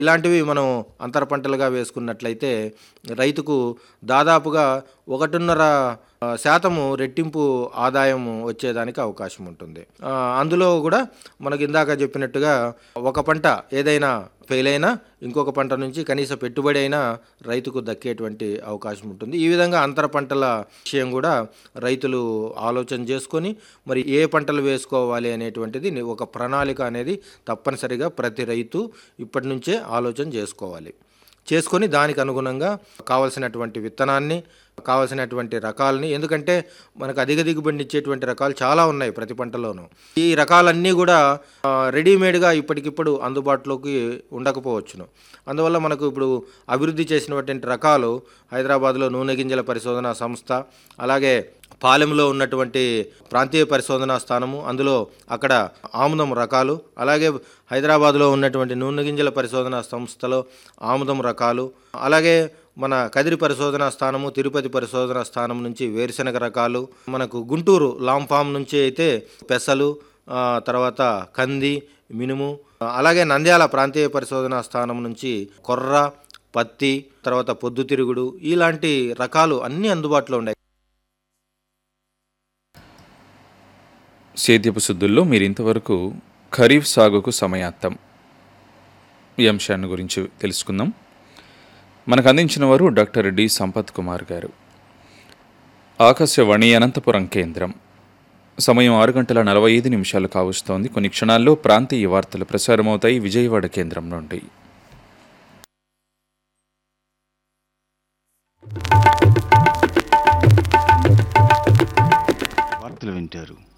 ఇలాంటివి మనం అంతర పంటలుగా వేసుకున్నట్లయితే రైతుకు దాదాపుగా ఒకటిన్నర ఆ, శాతము రెట్టింపు ఆదాయం వచ్చేదానికి అవకాశం ఉంటుంది ఆ, అందులో కూడా మనకి ఇందాక చెప్పినట్టుగా ఒక పంట ఏదైనా ఫెయిల్ అయినా ఇంకొక పంట నుంచి కనీస పెట్టుబడి అయినా రైతుకు దక్కేటువంటి అవకాశం ఉంటుంది ఈ విధంగా అంతర పంటల విషయం కూడా రైతులు ఆలోచన చేసుకొని మరి ఏ పంటలు వేసుకోవాలి అనేటువంటిది ని- ఒక ప్రణాళిక అనేది తప్పనిసరిగా ప్రతి రైతు ఇప్పటి నుంచే ఆలోచన చేసుకోవాలి చేసుకొని దానికి అనుగుణంగా కావలసినటువంటి విత్తనాన్ని కావలసినటువంటి రకాలని ఎందుకంటే మనకు అధిక దిగుబడిని ఇచ్చేటువంటి రకాలు చాలా ఉన్నాయి ప్రతి పంటలోనూ ఈ రకాలన్నీ కూడా ఆ, రెడీమేడ్గా ఇప్పటికిప్పుడు అందుబాటులోకి ఉండకపోవచ్చును అందువల్ల మనకు ఇప్పుడు అభివృద్ధి చేసినటువంటి రకాలు హైదరాబాద్లో నూనె గింజల పరిశోధన సంస్థ అలాగే పాలెంలో ఉన్నటువంటి ప్రాంతీయ పరిశోధనా స్థానము అందులో అక్కడ ఆముదం రకాలు అలాగే హైదరాబాద్లో ఉన్నటువంటి నూనె గింజల పరిశోధనా సంస్థలో ఆముదం రకాలు అలాగే మన కదిరి పరిశోధనా స్థానము తిరుపతి పరిశోధనా స్థానం నుంచి వేరుశనగ రకాలు మనకు గుంటూరు లాంఫామ్ నుంచి అయితే పెసలు ఆ, తర్వాత కంది మినుము అలాగే నంద్యాల ప్రాంతీయ పరిశోధనా స్థానం నుంచి కొర్ర పత్తి తర్వాత పొద్దుతిరుగుడు ఇలాంటి రకాలు అన్నీ అందుబాటులో ఉన్నాయి సేద్యపు శుద్ధుల్లో మీరు ఇంతవరకు ఖరీఫ్ సాగుకు సమయాత్తం ఈ అంశాన్ని గురించి తెలుసుకుందాం మనకు అందించిన వారు డాక్టర్ డి సంపత్ కుమార్ గారు ఆకాశవాణి అనంతపురం కేంద్రం సమయం ఆరు గంటల నలభై ఐదు నిమిషాలు కావస్తోంది కొన్ని క్షణాల్లో ప్రాంతీయ వార్తలు ప్రసారమవుతాయి విజయవాడ కేంద్రం నుండి వార్తలు వింటారు